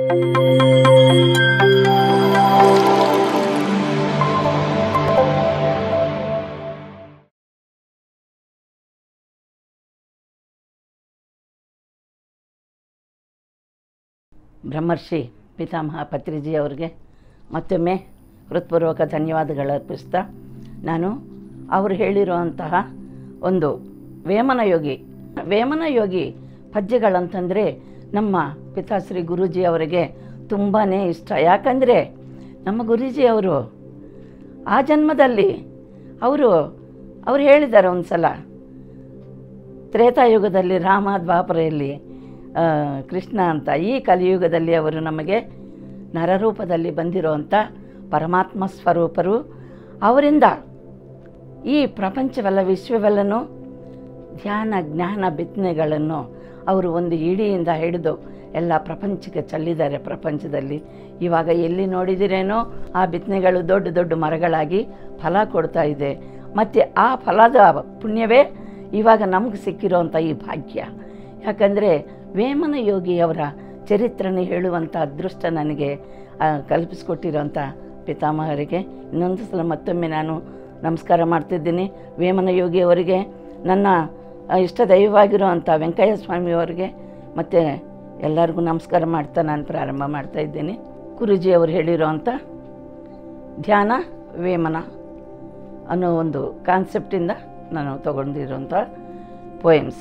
ಬ್ರಹ್ಮರ್ಷಿ ಪಿತಾಮಹ ಪತ್ರಿಜಿ ಅವರಿಗೆ ಮತ್ತೊಮ್ಮೆ ಹೃತ್ಪೂರ್ವಕ ಧನ್ಯವಾದಗಳು ಅರ್ಪಿಸ್ತಾ ನಾನು ಅವರು ಹೇಳಿರುವಂತಹ ಒಂದು ವೇಮನ ಯೋಗಿ ವೇಮನ ಯೋಗಿ ಪದ್ಯಗಳಂತಂದರೆ ನಮ್ಮ ಪಿತಾಶ್ರೀ ಗುರೂಜಿ ಅವರಿಗೆ ತುಂಬಾ ಇಷ್ಟ ಯಾಕಂದರೆ ನಮ್ಮ ಗುರೂಜಿ ಅವರು ಆ ಜನ್ಮದಲ್ಲಿ ಅವರು ಅವ್ರು ಹೇಳಿದ್ದಾರೆ ಒಂದು ಸಲ ತ್ರೇತಾಯುಗದಲ್ಲಿ ರಾಮ ದ್ವಾಪರೆಯಲ್ಲಿ ಆ, ಕೃಷ್ಣ ಅಂತ ಈ ಕಲಿಯುಗದಲ್ಲಿ ಅವರು ನಮಗೆ ನರರೂಪದಲ್ಲಿ ಬಂದಿರುವಂಥ ಪರಮಾತ್ಮ ಸ್ವರೂಪರು ಅವರಿಂದ ಈ ಪ್ರಪಂಚವೆಲ್ಲ ವಿಶ್ವವೆಲ್ಲನೂ ಧ್ಯಾನ ಜ್ಞಾನ ಬಿತ್ತನೆಗಳನ್ನು ಅವರು ಒಂದು ಇಡಿಯಿಂದ ಹಿಡಿದು ಎಲ್ಲ ಪ್ರಪಂಚಕ್ಕೆ ಚೆಲ್ಲಿದ್ದಾರೆ ಪ್ರಪಂಚದಲ್ಲಿ ಇವಾಗ ಎಲ್ಲಿ ನೋಡಿದಿರೇನೋ ಆ ಬಿತ್ತನೆಗಳು ದೊಡ್ಡ ದೊಡ್ಡ ಮರಗಳಾಗಿ ಫಲ ಕೊಡ್ತಾ ಇದೆ ಮತ್ತು ಆ ಫಲದ ಪುಣ್ಯವೇ ಇವಾಗ ನಮ್ಗೆ ಸಿಕ್ಕಿರೋವಂಥ ಈ ಭಾಗ್ಯ ಯಾಕಂದರೆ ವೇಮನ ಯೋಗಿಯವರ ಚರಿತ್ರನೆ ಹೇಳುವಂಥ ಅದೃಷ್ಟ ನನಗೆ ಆ, ಕಲ್ಪಿಸ್ಕೊಟ್ಟಿರೋಂಥ ಪಿತಾಮಹರಿಗೆ ಇನ್ನೊಂದು ಸಲ ಮತ್ತೊಮ್ಮೆ ನಾನು ನಮಸ್ಕಾರ ಮಾಡ್ತಿದ್ದೀನಿ ವೇಮನ ಯೋಗಿಯವರಿಗೆ ನನ್ನ ಆ, ಇಷ್ಟ ದೈವವಾಗಿರುವಂಥ ವೆಂಕಯ್ಯ ಸ್ವಾಮಿಯವರಿಗೆ ಮತ್ತು ಎಲ್ಲರಿಗೂ ನಮಸ್ಕಾರ ಮಾಡ್ತಾ ನಾನು ಪ್ರಾರಂಭ ಮಾಡ್ತಾ ಇದ್ದೀನಿ ಗುರುಜಿ ಅವರು ಹೇಳಿರೋವಂಥ ಧ್ಯಾನ ವೇಮನ ಅನ್ನೋ ಒಂದು ಕಾನ್ಸೆಪ್ಟಿಂದ ನಾನು ತಗೊಂಡಿರೋಂಥ ಪೋಯಮ್ಸ್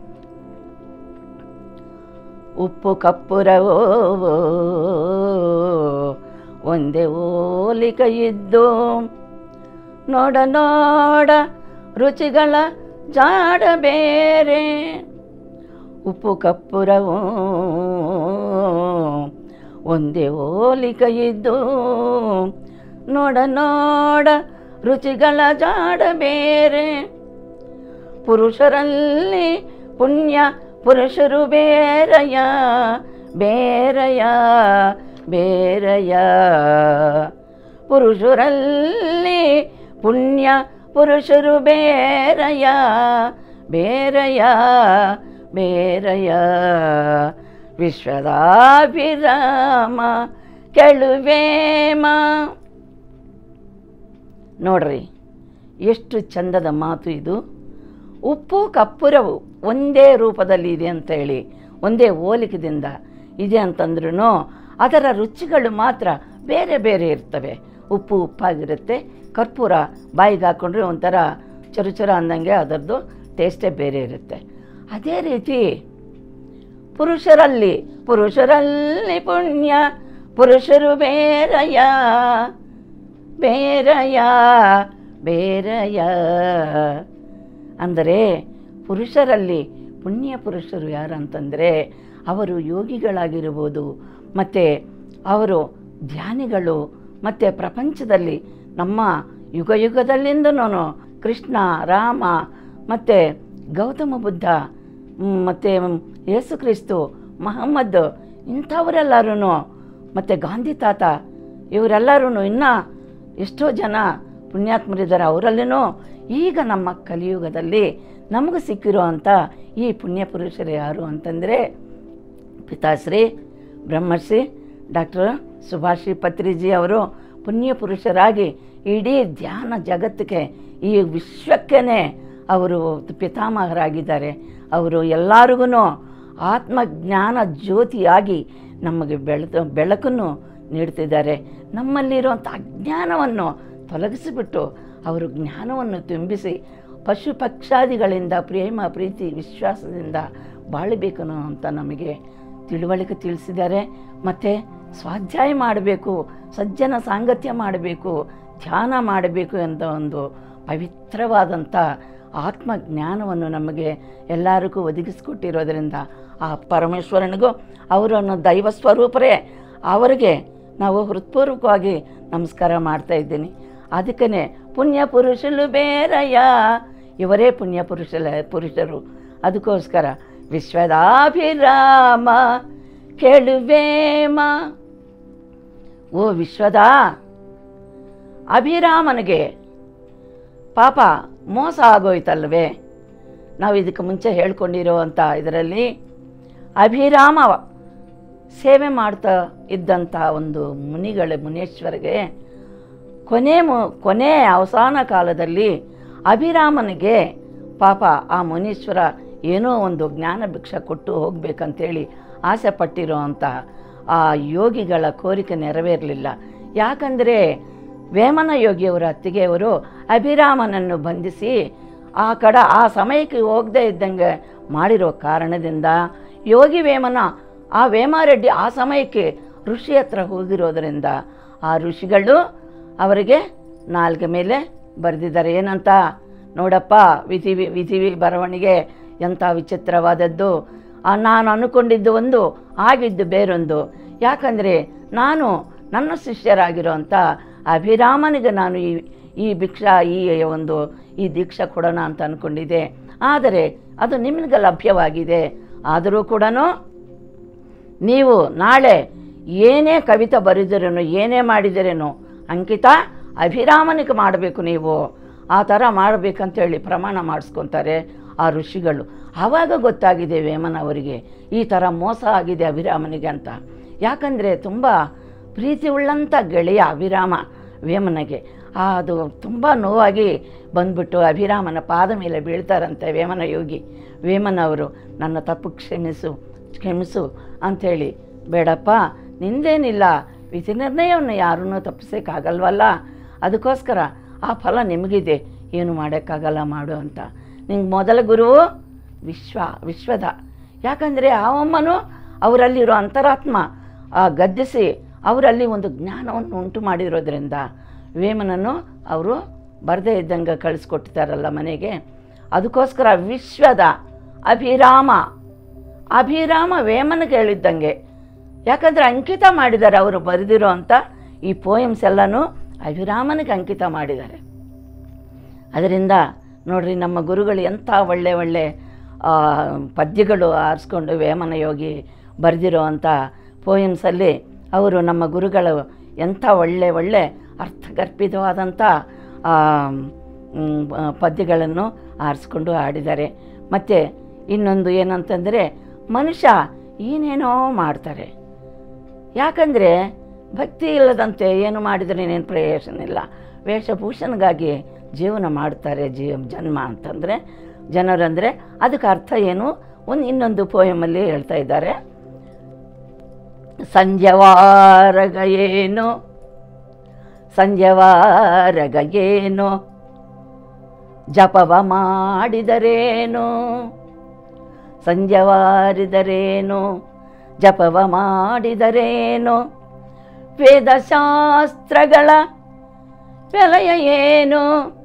ಉಪ್ಪು ಕಪ್ಪುರವೋ ಒಂದೇ ಓಲಿಕ ಇದ್ದು ನೋಡ ನೋಡ ರುಚಿಗಳ ಜಾಡ ಬೇರೆ ಉಪ್ಪು ಕಪ್ಪುರವೋ ಒಂದೇ ಓಲಿಕ ಇದ್ದು ನೋಡ ನೋಡ ರುಚಿಗಳ ಜಾಡ ಬೇರೆ ಪುರುಷರಲ್ಲಿ ಪುಣ್ಯ ಪುರುಷರು ಬೇರಯ ಬೇರಯ ಬೇರಯ ಪುರುಷರಲ್ಲಿ ಪುಣ್ಯ ಪುರುಷರು ಬೇರಯ ಬೇರಯ ಬೇರಯ ವಿಶ್ವದಾಭಿರಾಮ ಕೆಳುವೇಮ ನೋಡ್ರಿ ಎಷ್ಟು ಚಂದದ ಮಾತು ಇದು ಉಪ್ಪು ಕಪ್ಪುರವು ಒಂದೇ ರೂಪದಲ್ಲಿ ಇದೆ ಅಂತ ಹೇಳಿ ಒಂದೇ ಹೋಲಿಕೆದಿಂದ ಇದೆ ಅಂತಂದ್ರೂ ಅದರ ರುಚಿಗಳು ಮಾತ್ರ ಬೇರೆ ಬೇರೆ ಇರ್ತವೆ ಉಪ್ಪು ಉಪ್ಪಾಗಿರುತ್ತೆ ಕರ್ಪೂರ ಬಾಯಿಗೆ ಹಾಕ್ಕೊಂಡ್ರೆ ಒಂಥರ ಚರುಚರ ಅಂದಂಗೆ ಅದರದ್ದು ಟೇಸ್ಟೇ ಬೇರೆ ಇರುತ್ತೆ ಅದೇ ರೀತಿ ಪುರುಷರಲ್ಲಿ ಪುರುಷರಲ್ಲಿ ಪುಣ್ಯ ಪುರುಷರು ಬೇರಯ ಬೇರಯ ಬೇರಯ ಅಂದರೆ ಪುರುಷರಲ್ಲಿ ಪುಣ್ಯ ಪುರುಷರು ಯಾರಂತಂದರೆ ಅವರು ಯೋಗಿಗಳಾಗಿರ್ಬೋದು ಮತ್ತು ಅವರು ಧ್ಯಾನಿಗಳು ಮತ್ತು ಪ್ರಪಂಚದಲ್ಲಿ ನಮ್ಮ ಯುಗ ಯುಗದಲ್ಲಿಂದನೂ ಕೃಷ್ಣ ರಾಮ ಮತ್ತು ಗೌತಮ ಬುದ್ಧ ಮತ್ತು ಯೇಸು ಕ್ರಿಸ್ತು ಮಹಮ್ಮದ್ ಇಂಥವರೆಲ್ಲರೂ ಮತ್ತು ಗಾಂಧಿ ತಾತ ಇವರೆಲ್ಲರೂ ಇನ್ನೂ ಎಷ್ಟೋ ಜನ ಪುಣ್ಯಾತ್ಮರಿದ್ದಾರೆ ಅವರಲ್ಲಿನೂ ಈಗ ನಮ್ಮ ಕಲಿಯುಗದಲ್ಲಿ ನಮಗೆ ಸಿಕ್ಕಿರುವಂಥ ಈ ಪುಣ್ಯ ಪುರುಷರು ಯಾರು ಅಂತಂದರೆ ಪಿತಾಶ್ರೀ ಬ್ರಹ್ಮಶ್ರೀ ಡಾಕ್ಟರ್ ಸುಭಾಷಿ ಪತ್ರಿಜಿ ಅವರು ಪುಣ್ಯ ಪುರುಷರಾಗಿ ಇಡೀ ಧ್ಯಾನ ಜಗತ್ತಿಗೆ ಈ ವಿಶ್ವಕ್ಕೇ ಅವರು ಪಿತಾಮಹರಾಗಿದ್ದಾರೆ ಅವರು ಎಲ್ಲರಿಗೂ ಆತ್ಮಜ್ಞಾನ ಜ್ಯೋತಿಯಾಗಿ ನಮಗೆ ಬೆಳೆದು ಬೆಳಕನ್ನು ನೀಡ್ತಿದ್ದಾರೆ ನಮ್ಮಲ್ಲಿರುವಂಥ ಅಜ್ಞಾನವನ್ನು ತೊಲಗಿಸಿಬಿಟ್ಟು ಅವರು ಜ್ಞಾನವನ್ನು ತುಂಬಿಸಿ ಪಶು ಪಕ್ಷಾದಿಗಳಿಂದ ಪ್ರೇಮ ಪ್ರೀತಿ ವಿಶ್ವಾಸದಿಂದ ಬಾಳಬೇಕು ಅಂತ ನಮಗೆ ತಿಳುವಳಿಕೆ ತಿಳಿಸಿದ್ದಾರೆ ಮತ್ತು ಸ್ವಾಧ್ಯಾಯ ಮಾಡಬೇಕು ಸಜ್ಜನ ಸಾಂಗತ್ಯ ಮಾಡಬೇಕು ಧ್ಯಾನ ಮಾಡಬೇಕು ಅಂತ ಒಂದು ಪವಿತ್ರವಾದಂಥ ಆತ್ಮಜ್ಞಾನವನ್ನು ನಮಗೆ ಎಲ್ಲರಿಗೂ ಒದಗಿಸಿಕೊಟ್ಟಿರೋದರಿಂದ ಆ ಪರಮೇಶ್ವರನಿಗೂ ಅವರನ್ನು ದೈವ ಸ್ವರೂಪರೇ ಅವರಿಗೆ ನಾವು ಹೃತ್ಪೂರ್ವಕವಾಗಿ ನಮಸ್ಕಾರ ಮಾಡ್ತಾ ಇದ್ದೀನಿ ಅದಕ್ಕೇ ಪುಣ್ಯ ಪುರುಷರು ಬೇರಯ್ಯ ಇವರೇ ಪುಣ್ಯ ಪುರುಷಲ ಪುರುಷರು ಅದಕ್ಕೋಸ್ಕರ ವಿಶ್ವದಾಭಿರಾಮ ಕೇಳುವೇಮ ಓ ವಿಶ್ವದ ಅಭಿರಾಮನಿಗೆ ಪಾಪ ಮೋಸ ಆಗೋಯ್ತಲ್ವೇ ನಾವು ಇದಕ್ಕೆ ಮುಂಚೆ ಹೇಳ್ಕೊಂಡಿರೋವಂಥ ಇದರಲ್ಲಿ ಅಭಿರಾಮ ಸೇವೆ ಮಾಡ್ತಾ ಇದ್ದಂಥ ಒಂದು ಮುನಿಗಳ ಮುನೇಶ್ವರಿಗೆ ಕೊನೆ ಮು ಕೊನೆ ಅವಸಾನ ಕಾಲದಲ್ಲಿ ಅಭಿರಾಮನಿಗೆ ಪಾಪ ಆ ಮುನೀಶ್ವರ ಏನೋ ಒಂದು ಜ್ಞಾನ ಭಿಕ್ಷೆ ಕೊಟ್ಟು ಹೋಗ್ಬೇಕಂತೇಳಿ ಆಸೆ ಪಟ್ಟಿರೋ ಅಂಥ ಆ ಯೋಗಿಗಳ ಕೋರಿಕೆ ನೆರವೇರಲಿಲ್ಲ ಯಾಕಂದರೆ ವೇಮನ ಯೋಗಿಯವರ ಅತ್ತಿಗೆಯವರು ಅಭಿರಾಮನನ್ನು ಬಂಧಿಸಿ ಆ ಕಡ ಆ ಸಮಯಕ್ಕೆ ಹೋಗದೇ ಇದ್ದಂಗೆ ಮಾಡಿರೋ ಕಾರಣದಿಂದ ಯೋಗಿ ವೇಮನ ಆ ವೇಮಾರೆಡ್ಡಿ ಆ ಸಮಯಕ್ಕೆ ಋಷಿ ಹತ್ರ ಹೋಗಿರೋದರಿಂದ ಆ ಋಷಿಗಳು ಅವರಿಗೆ ನಾಲ್ಗೆ ಮೇಲೆ ಬರೆದಿದ್ದಾರೆ ಏನಂತ ನೋಡಪ್ಪ ವಿಧಿ ವಿಧಿ ಬರವಣಿಗೆ ಎಂಥ ವಿಚಿತ್ರವಾದದ್ದು ಆ ನಾನು ಅಂದ್ಕೊಂಡಿದ್ದು ಒಂದು ಆಗಿದ್ದು ಬೇರೊಂದು ಯಾಕಂದರೆ ನಾನು ನನ್ನ ಶಿಷ್ಯರಾಗಿರೋಂಥ ಅಭಿರಾಮನಿಗೆ ನಾನು ಈ ಈ ಭಿಕ್ಷಾ ಈ ಒಂದು ಈ ದೀಕ್ಷಾ ಕೊಡೋಣ ಅಂತ ಅಂದ್ಕೊಂಡಿದ್ದೆ ಆದರೆ ಅದು ನಿಮಗೆ ಲಭ್ಯವಾಗಿದೆ ಆದರೂ ಕೂಡ ನೀವು ನಾಳೆ ಏನೇ ಕವಿತೆ ಬರೆದಿರೇನೋ ಏನೇ ಮಾಡಿದಿರೇನೋ ಅಂಕಿತ ಅಭಿರಾಮನಿಗೆ ಮಾಡಬೇಕು ನೀವು ಆ ಥರ ಮಾಡಬೇಕಂತೇಳಿ ಪ್ರಮಾಣ ಮಾಡಿಸ್ಕೊತಾರೆ ಆ ಋಷಿಗಳು ಆವಾಗ ಗೊತ್ತಾಗಿದೆ ವೇಮನ ಅವರಿಗೆ ಈ ಥರ ಮೋಸ ಆಗಿದೆ ಅಭಿರಾಮನಿಗೆ ಅಂತ ಯಾಕಂದರೆ ತುಂಬ ಪ್ರೀತಿ ಉಳ್ಳಂಥ ಗೆಳೆಯ ಅಭಿರಾಮ ವೇಮನಿಗೆ ಅದು ತುಂಬ ನೋವಾಗಿ ಬಂದ್ಬಿಟ್ಟು ಅಭಿರಾಮನ ಪಾದ ಮೇಲೆ ಬೀಳ್ತಾರಂತೆ ವೇಮನ ಯೋಗಿ ವೇಮನ ಅವರು ನನ್ನ ತಪ್ಪು ಕ್ಷಮಿಸು ಕ್ಷಮಿಸು ಅಂಥೇಳಿ ಬೇಡಪ್ಪ ನಿಂದೇನಿಲ್ಲ ವಿಧಿ ನಿರ್ಣಯವನ್ನು ಯಾರನ್ನೂ ತಪ್ಪಿಸೋಕ್ಕಾಗಲ್ವಲ್ಲ ಅದಕ್ಕೋಸ್ಕರ ಆ ಫಲ ನಿಮಗಿದೆ ಏನು ಮಾಡೋಕ್ಕಾಗಲ್ಲ ಮಾಡು ಅಂತ ನಿಂಗೆ ಮೊದಲ ಗುರುವು ವಿಶ್ವ ವಿಶ್ವದ ಯಾಕಂದರೆ ಆ ಅಮ್ಮನು ಅವರಲ್ಲಿರೋ ಅಂತರಾತ್ಮ ಆ ಗದ್ದಿಸಿ ಅವರಲ್ಲಿ ಒಂದು ಜ್ಞಾನವನ್ನು ಉಂಟು ಮಾಡಿರೋದ್ರಿಂದ ವೇಮನನ್ನು ಅವರು ಬರದೇ ಇದ್ದಂಗೆ ಕಳಿಸ್ಕೊಟ್ಟಿದ್ದಾರಲ್ಲ ಮನೆಗೆ ಅದಕ್ಕೋಸ್ಕರ ವಿಶ್ವದ ಅಭಿರಾಮ ಅಭಿರಾಮ ವೇಮನಿಗೆ ಹೇಳಿದ್ದಂಗೆ ಯಾಕಂದರೆ ಅಂಕಿತ ಮಾಡಿದ್ದಾರೆ ಅವರು ಬರೆದಿರೋ ಅಂಥ ಈ ಪೋಯಮ್ಸ್ ಎಲ್ಲನೂ ಅಭಿರಾಮನಿಗೆ ಅಂಕಿತ ಮಾಡಿದ್ದಾರೆ ಅದರಿಂದ ನೋಡ್ರಿ ನಮ್ಮ ಗುರುಗಳು ಎಂಥ ಒಳ್ಳೆ ಒಳ್ಳೆ ಆ, ಪದ್ಯಗಳು ಆರಿಸ್ಕೊಂಡು ವೇಮನ ಯೋಗಿ ಬರೆದಿರೋ ಅಂಥ ಪೋಯಮ್ಸಲ್ಲಿ ಅವರು ನಮ್ಮ ಗುರುಗಳು ಎಂಥ ಒಳ್ಳೆ ಒಳ್ಳೆ ಅರ್ಥಗರ್ಭಿತವಾದಂಥ ಆ, ಮ್, ಆ, ಪದ್ಯಗಳನ್ನು ಆರಿಸ್ಕೊಂಡು ಆಡಿದ್ದಾರೆ ಮತ್ತು ಇನ್ನೊಂದು ಏನಂತಂದರೆ ಮನುಷ್ಯ ಏನೇನೋ ಮಾಡ್ತಾರೆ ಯಾಕಂದರೆ ಭಕ್ತಿ ಇಲ್ಲದಂತೆ ಏನು ಮಾಡಿದರೆ ಏನು ಪ್ರಯೋಜನ ಇಲ್ಲ ವೇಷಭೂಷಣಗಾಗಿ ಜೀವನ ಮಾಡ್ತಾರೆ ಜೀವ ಜನ್ಮ ಅಂತಂದರೆ ಜನರಂದರೆ ಅದಕ್ಕೆ ಅರ್ಥ ಏನು ಒಂದು ಇನ್ನೊಂದು ಪೋಯಮಲ್ಲಿ ಹೇಳ್ತಾ ಇದ್ದಾರೆ ಸಂಜವಾರಗ ಏನು ಸಂಜವಾರಗ ಏನು ಜಪವ ಮಾಡಿದರೇನು ಸಂಜವಾರಿದರೇನು ಜಪವ ಮಾಡಿದರೇನು ವೇದಶಾಸ್ತ್ರಗಳ ಬೆಲೆಯ ಏನು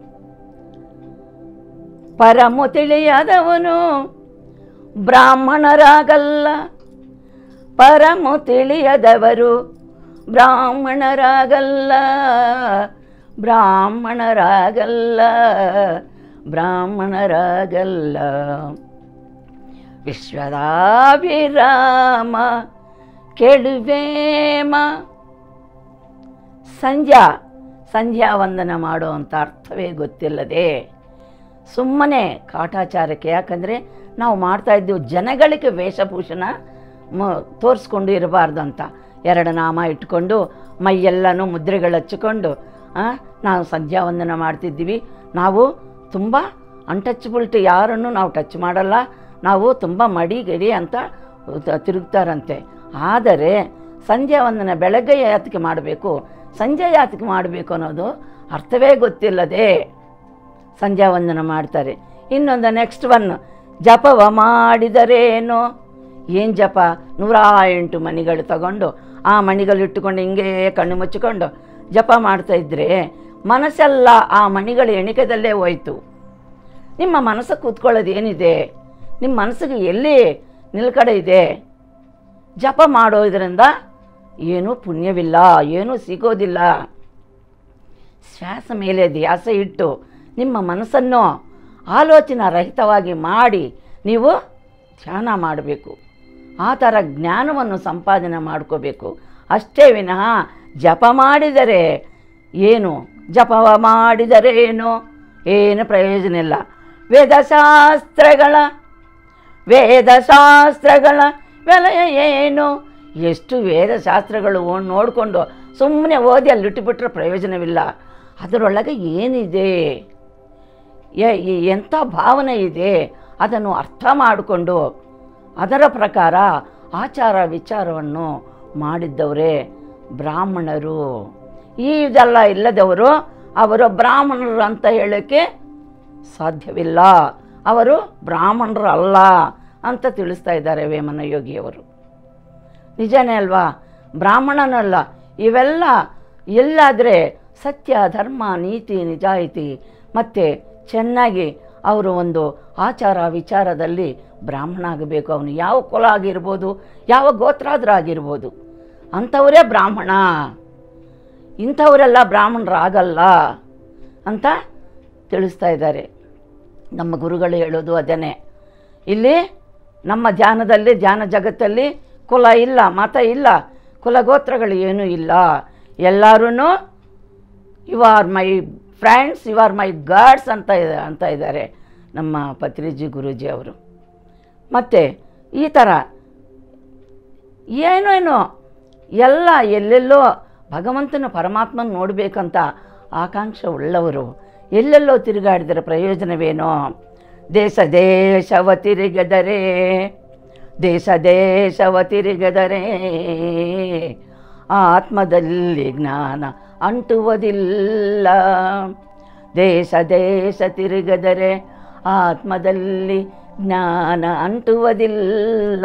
ಪರಮು ತಿಳಿಯದವನು ಬ್ರಾಹ್ಮಣರಾಗಲ್ಲ ಪರಮು ತಿಳಿಯದವರು ಬ್ರಾಹ್ಮಣರಾಗಲ್ಲ ಬ್ರಾಹ್ಮಣರಾಗಲ್ಲ ಬ್ರಾಹ್ಮಣರಾಗಲ್ಲ ವಿಶ್ವದಾಭಿರಾಮ ಕೆಡುವೇಮ ಸಂಧ್ಯಾ ಸಂಧ್ಯಾ ವಂದನ ಮಾಡುವಂಥ ಅರ್ಥವೇ ಗೊತ್ತಿಲ್ಲದೆ ಸುಮ್ಮನೆ ಕಾಟಾಚಾರಕ್ಕೆ ಯಾಕಂದರೆ ನಾವು ಮಾಡ್ತಾ ಇದ್ದೀವಿ ಜನಗಳಿಗೆ ವೇಷಭೂಷಣ ಮ ತೋರಿಸ್ಕೊಂಡು ಇರಬಾರ್ದು ಅಂತ ಎರಡು ನಾಮ ಇಟ್ಕೊಂಡು ಮೈಯೆಲ್ಲನೂ ಮುದ್ರೆಗಳು ಹಚ್ಚಿಕೊಂಡು ಆ, ನಾವು ಸಂಧ್ಯಾ ವಂದನ ಮಾಡ್ತಿದ್ದೀವಿ ನಾವು ತುಂಬ ಅನ್ಟಚಬಿಲಿಟಿ ಯಾರನ್ನು ನಾವು ಟಚ್ ಮಾಡಲ್ಲ ನಾವು ತುಂಬ ಮಡಿ ಗಿಡಿ ಅಂತ ತ- ತಿರುಗ್ತಾರಂತೆ ಆದರೆ ಸಂಧ್ಯಾ ವಂದನ ಬೆಳಗ್ಗೆ ಯಾತಕ್ಕೆ ಮಾಡಬೇಕು ಸಂಜೆ ಯಾತಕ್ಕೆ ಮಾಡಬೇಕು ಅನ್ನೋದು ಅರ್ಥವೇ ಗೊತ್ತಿಲ್ಲದೆ ಸಂಧ್ಯಾ ವಂದನ ಮಾಡ್ತಾರೆ ಇನ್ನೊಂದು ನೆಕ್ಸ್ಟ್ ಒನ್ ಜಪವ ಮಾಡಿದರೇನು ಏನು ಜಪ ನೂರ ಎಂಟು ಮಣಿಗಳು ತಗೊಂಡು ಆ ಮಣಿಗಳು ಇಟ್ಟುಕೊಂಡು ಹಿಂಗೆ ಕಣ್ಣು ಮುಚ್ಚಿಕೊಂಡು ಜಪ ಮಾಡ್ತಾ ಇದ್ದರೆ ಮನಸ್ಸೆಲ್ಲ ಆ ಮಣಿಗಳ ಎಣಿಕೆದಲ್ಲೇ ಹೋಯ್ತು ನಿಮ್ಮ ಮನಸ್ಸು ಕೂತ್ಕೊಳ್ಳೋದು ಏನಿದೆ ನಿಮ್ಮ ಮನಸ್ಸಿಗೆ ಎಲ್ಲಿ ನಿಲ್ಕಡೆ ಇದೆ ಜಪ ಮಾಡೋದ್ರಿಂದ ಏನೂ ಪುಣ್ಯವಿಲ್ಲ ಏನೂ ಸಿಗೋದಿಲ್ಲ ಶ್ವಾಸ ಮೇಲೆ ಧ್ಯಾಸ ಇಟ್ಟು ನಿಮ್ಮ ಮನಸ್ಸನ್ನು ಆಲೋಚನಾ ರಹಿತವಾಗಿ ಮಾಡಿ ನೀವು ಧ್ಯಾನ ಮಾಡಬೇಕು ಆ ಥರ ಜ್ಞಾನವನ್ನು ಸಂಪಾದನೆ ಮಾಡ್ಕೋಬೇಕು ಅಷ್ಟೇ ವಿನಃ ಜಪ ಮಾಡಿದರೆ ಏನು ಜಪವ ಮಾಡಿದರೆ ಏನು ಏನು ಪ್ರಯೋಜನ ಇಲ್ಲ ವೇದಶಾಸ್ತ್ರಗಳ ವೇದಶಾಸ್ತ್ರಗಳ ಬೆಲೆಯ ಏನು ಎಷ್ಟು ವೇದ ಶಾಸ್ತ್ರಗಳು ಓ- ನೋಡಿಕೊಂಡು ಸುಮ್ಮನೆ ಓದಿ ಅಲ್ಲಿ ಇಟ್ಟುಬಿಟ್ರೆ ಪ್ರಯೋಜನವಿಲ್ಲ ಅದರೊಳಗೆ ಏನಿದೆ ಎ- ಎ- ಎಂಥ ಭಾವನೆ ಇದೆ ಅದನ್ನು ಅರ್ಥ ಮಾಡಿಕೊಂಡು ಅದರ ಪ್ರಕಾರ ಆಚಾರ ವಿಚಾರವನ್ನು ಮಾಡಿದ್ದವರೇ ಬ್ರಾಹ್ಮಣರು ಈ ಇದೆಲ್ಲ ಇಲ್ಲದವರು ಅವರು ಬ್ರಾಹ್ಮಣರು ಅಂತ ಹೇಳೋಕ್ಕೆ ಸಾಧ್ಯವಿಲ್ಲ ಅವರು ಬ್ರಾಹ್ಮಣರು ಅಲ್ಲ ಅಂತ ತಿಳಿಸ್ತಾ ಇದ್ದಾರೆ ವೇಮನ ಯೋಗಿಯವರು ನಿಜನೇ ಅಲ್ವಾ ಬ್ರಾಹ್ಮಣನಲ್ಲ ಇವೆಲ್ಲ ಎಲ್ಲಾದರೆ ಸತ್ಯ ಧರ್ಮ ನೀತಿ ನಿಜಾಯಿತಿ ಮತ್ತು ಚೆನ್ನಾಗಿ ಅವರು ಒಂದು ಆಚಾರ ವಿಚಾರದಲ್ಲಿ ಬ್ರಾಹ್ಮಣ ಆಗಬೇಕು ಅವನು ಯಾವ ಕುಲ ಆಗಿರ್ಬೋದು ಯಾವ ಗೋತ್ರಾದ್ರೂ ಆಗಿರ್ಬೋದು ಅಂಥವರೇ ಬ್ರಾಹ್ಮಣ ಇಂಥವರೆಲ್ಲ ಬ್ರಾಹ್ಮಣರಾಗಲ್ಲ ಅಂತ ತಿಳಿಸ್ತಾ ಇದ್ದಾರೆ ನಮ್ಮ ಗುರುಗಳು ಹೇಳೋದು ಅದನ್ನೇ ಇಲ್ಲಿ ನಮ್ಮ ಧ್ಯಾನದಲ್ಲಿ ಧ್ಯಾನ ಜಗತ್ತಲ್ಲಿ ಕುಲ ಇಲ್ಲ ಮತ ಇಲ್ಲ ಕುಲಗೋತ್ರಗಳು ಏನೂ ಇಲ್ಲ ಎಲ್ಲರೂ you are my friends you are my gods ಅಂತ ಇದೆ ಅಂತ ಇದ್ದಾರೆ ನಮ್ಮ ಪತ್ರಿಜಿ ಗುರೂಜಿ ಅವರು ಮತ್ತು ಈ ಥರ ಏನೇನೋ ಎಲ್ಲ ಎಲ್ಲೆಲ್ಲೋ ಭಗವಂತನ ಪರಮಾತ್ಮನ ನೋಡಬೇಕಂತ ಆಕಾಂಕ್ಷೆ ಉಳ್ಳವರು ಎಲ್ಲೆಲ್ಲೋ ತಿರುಗಾಡಿದರೆ ಪ್ರಯೋಜನವೇನೋ ದೇಶ ದೇಶವ ತಿರುಗದರೆ ದೇಶ ದೇಶವ ತಿರುಗದರೆ ಆತ್ಮದಲ್ಲಿ ಜ್ಞಾನ ಅಂಟುವುದಿಲ್ಲ ದೇಶ ದೇಶ ತಿರುಗದರೆ ಆತ್ಮದಲ್ಲಿ ಜ್ಞಾನ ಅಂಟುವುದಿಲ್ಲ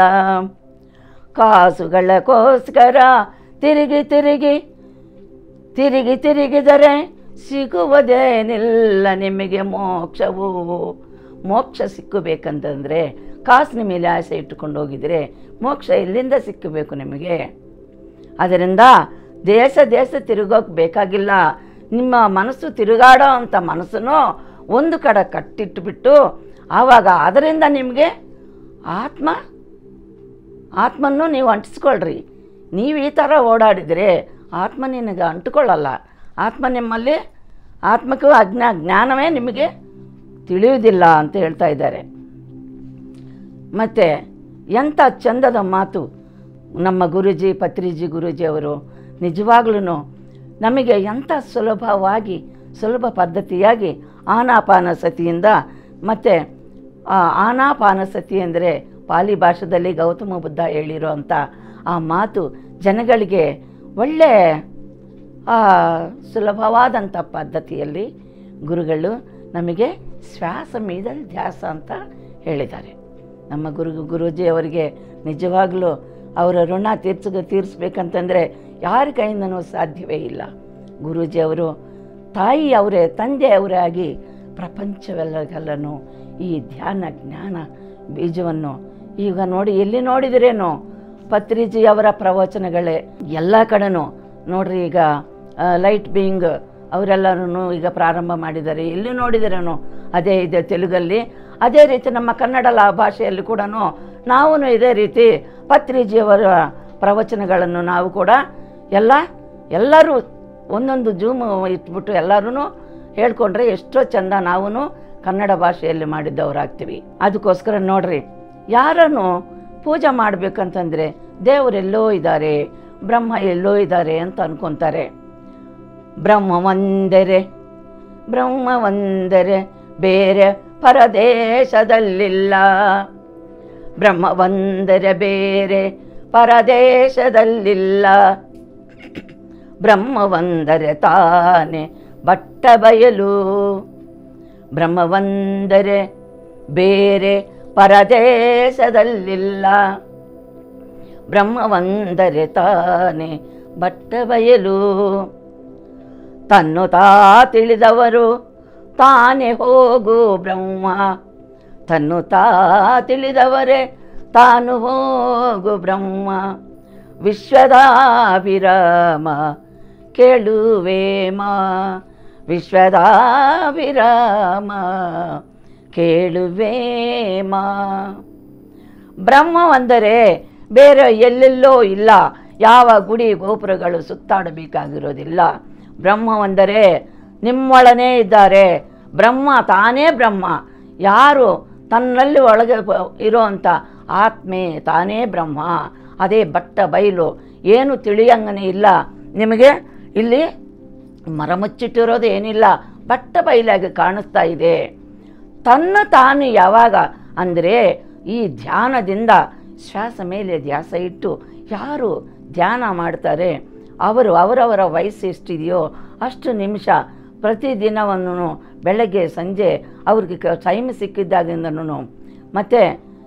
ಕಾಸುಗಳಕ್ಕೋಸ್ಕರ ತಿರುಗಿ ತಿರುಗಿ ತಿರುಗಿ ತಿರುಗಿದರೆ ಸಿಗುವುದೇನಿಲ್ಲ ನಿಮಗೆ ಮೋಕ್ಷವು ಮೋಕ್ಷ ಸಿಕ್ಕಬೇಕಂತಂದರೆ ಕಾಸಿನ ಮೇಲೆ ಆಸೆ ಇಟ್ಟುಕೊಂಡು ಹೋಗಿದರೆ ಮೋಕ್ಷ ಎಲ್ಲಿಂದ ಸಿಕ್ಕಬೇಕು ನಿಮಗೆ ಅದರಿಂದ ದೇಶ ದೇಶ ತಿರುಗೋಕೆ ಬೇಕಾಗಿಲ್ಲ ನಿಮ್ಮ ಮನಸ್ಸು ತಿರುಗಾಡೋ ಅಂಥ ಮನಸ್ಸನ್ನು ಒಂದು ಕಡೆ ಕಟ್ಟಿಟ್ಟುಬಿಟ್ಟು ಆವಾಗ ಅದರಿಂದ ನಿಮಗೆ ಆತ್ಮ ಆತ್ಮನ್ನು ನೀವು ಅಂಟಿಸ್ಕೊಳ್ರಿ ನೀವು ಈ ಥರ ಓಡಾಡಿದರೆ ಆತ್ಮ ನಿನಗೆ ಅಂಟುಕೊಳ್ಳಲ್ಲ ಆತ್ಮ ನಿಮ್ಮಲ್ಲಿ ಆತ್ಮಕ್ಕೂ ಅಜ್ಞಾ ಜ್ಞಾನವೇ ನಿಮಗೆ ತಿಳಿಯುವುದಿಲ್ಲ ಅಂತ ಹೇಳ್ತಾ ಇದ್ದಾರೆ ಮತ್ತು ಎಂಥ ಚಂದದ ಮಾತು ನಮ್ಮ ಗುರುಜಿ ಪತ್ರಿಜಿ ಗುರೂಜಿ ಅವರು ನಿಜವಾಗ್ಲೂ ನಮಗೆ ಎಂಥ ಸುಲಭವಾಗಿ ಸುಲಭ ಪದ್ಧತಿಯಾಗಿ ಆನಾಪಾನಸತಿಯಿಂದ ಮತ್ತು ಆನಾಪಾನಸತಿ ಅಂದರೆ ಪಾಲಿ ಭಾಷೆದಲ್ಲಿ ಗೌತಮ ಬುದ್ಧ ಹೇಳಿರೋ ಅಂಥ ಆ ಮಾತು ಜನಗಳಿಗೆ ಒಳ್ಳೆ ಆ, ಸುಲಭವಾದಂಥ ಪದ್ಧತಿಯಲ್ಲಿ ಗುರುಗಳು ನಮಗೆ ಶ್ವಾಸ ಮೀದ ಧ್ಯಾಸ ಅಂತ ಹೇಳಿದ್ದಾರೆ ನಮ್ಮ ಗುರು ಗುರೂಜಿ ಅವರಿಗೆ ನಿಜವಾಗಲೂ ಅವರ ಋಣ ತೀರ್ಸ ತೀರಿಸ್ಬೇಕಂತಂದರೆ ಯಾರ ಕೈಯಿಂದನೂ ಸಾಧ್ಯವೇ ಇಲ್ಲ ಗುರೂಜಿ ಅವರು ತಾಯಿ ಅವರೇ ತಂದೆ ಅವರೇ ಆಗಿ ಪ್ರಪಂಚವೆಲ್ಲಗೆಲ್ಲನೂ ಈ ಧ್ಯಾನ ಜ್ಞಾನ ಬೀಜವನ್ನು ಈಗ ನೋಡಿ ಎಲ್ಲಿ ನೋಡಿದಿರೇನೋ ಪತ್ರಿಜಿ ಅವರ ಪ್ರವಚನಗಳೇ ಎಲ್ಲ ಕಡೆನೂ ನೋಡ್ರಿ ಈಗ ಲೈಟ್ ಬೀಯಿಂಗ್ ಅವರೆಲ್ಲರೂ ಈಗ ಪ್ರಾರಂಭ ಮಾಡಿದ್ದಾರೆ ಎಲ್ಲಿ ನೋಡಿದರೇನೋ ಅದೇ ಇದೆ ತೆಲುಗಲ್ಲಿ ಅದೇ ರೀತಿ ನಮ್ಮ ಕನ್ನಡ ಲ ಭಾಷೆಯಲ್ಲಿ ಕೂಡ ನಾವು ಇದೇ ರೀತಿ ಪತ್ರಿಜಿಯವರ ಪ್ರವಚನಗಳನ್ನು ನಾವು ಕೂಡ ಎಲ್ಲ ಎಲ್ಲರೂ ಒಂದೊಂದು ಜೂಮ್ ಇಟ್ಬಿಟ್ಟು ಎಲ್ಲರೂ ಹೇಳ್ಕೊಂಡ್ರೆ ಎಷ್ಟೋ ಚಂದ ನಾವು ಕನ್ನಡ ಭಾಷೆಯಲ್ಲಿ ಮಾಡಿದ್ದವರಾಗ್ತೀವಿ ಅದಕ್ಕೋಸ್ಕರ ನೋಡ್ರಿ ಯಾರನ್ನು ಪೂಜೆ ಮಾಡಬೇಕಂತಂದರೆ ದೇವರೆಲ್ಲೋ ಇದ್ದಾರೆ ಬ್ರಹ್ಮ ಎಲ್ಲೋ ಇದ್ದಾರೆ ಅಂತ ಅನ್ಕೊತಾರೆ ಬ್ರಹ್ಮ ಒಂದರೆ ಬ್ರಹ್ಮ ಒಂದರೆ ಬೇರೆ ಪರದೇಶದಲ್ಲಿಲ್ಲ ಬ್ರಹ್ಮ ಒಂದರೆ ಬೇರೆ ಪರದೇಶದಲ್ಲಿಲ್ಲ ಬ್ರಹ್ಮ ಒಂದರೆ ತಾನೆ ಬಟ್ಟ ಬಯಲು ಬ್ರಹ್ಮ ಒಂದರೆ ಬೇರೆ ಪರದೇಶದಲ್ಲಿಲ್ಲ ಬ್ರಹ್ಮ ಒಂದರೆ ತಾನೆ ಬಟ್ಟ ಬಯಲು ತನ್ನು ತಾ ತಿಳಿದವರು ತಾನೇ ಹೋಗು ಬ್ರಹ್ಮ ತನ್ನು ತಾ ತಿಳಿದವರೇ ತಾನು ಹೋಗು ಬ್ರಹ್ಮ ವಿಶ್ವದಾಭಿರಾಮ ಕೇಳುವೇಮ ವಿಶ್ವದಾಭಿರಾಮ ಕೇಳುವೇಮ ಬ್ರಹ್ಮ ಅಂದರೆ ಬೇರೆ ಎಲ್ಲೆಲ್ಲೋ ಇಲ್ಲ ಯಾವ ಗುಡಿ ಗೋಪುರಗಳು ಸುತ್ತಾಡಬೇಕಾಗಿರೋದಿಲ್ಲ ಬ್ರಹ್ಮ ಅಂದರೆ ನಿಮ್ಮೊಳನೇ ಇದ್ದಾರೆ ಬ್ರಹ್ಮ ತಾನೇ ಬ್ರಹ್ಮ ಯಾರು ತನ್ನಲ್ಲಿ ಒಳಗೆ ಬ- ಇರೋವಂಥ ಆತ್ಮೆ ತಾನೇ ಬ್ರಹ್ಮ ಅದೇ ಬಟ್ಟ ಬಯಲು ಏನು ತಿಳಿಯಂಗನೇ ಇಲ್ಲ ನಿಮಗೆ ಇಲ್ಲಿ ಮರ ಮುಚ್ಚಿಟ್ಟಿರೋದು ಏನಿಲ್ಲ ಬಟ್ಟ ಬಯಲಾಗಿ ಕಾಣಿಸ್ತಾ ಇದೆ ತನ್ನ ತಾನು ಯಾವಾಗ ಅಂದರೆ ಈ ಧ್ಯಾನದಿಂದ ಶ್ವಾಸ ಮೇಲೆ ಧ್ಯಾಸ ಇಟ್ಟು ಯಾರು ಧ್ಯಾನ ಮಾಡ್ತಾರೆ ಅವರು ಅವರವರ ವಯಸ್ಸು ಎಷ್ಟಿದೆಯೋ ಅಷ್ಟು ನಿಮಿಷ ಪ್ರತಿದಿನವನ್ನು ಬೆಳಗ್ಗೆ ಸಂಜೆ ಅವ್ರಿಗೆ ಕ ಟೈಮ್ ಸಿಕ್ಕಿದ್ದಾಗಿಂದನೂ ಮತ್ತು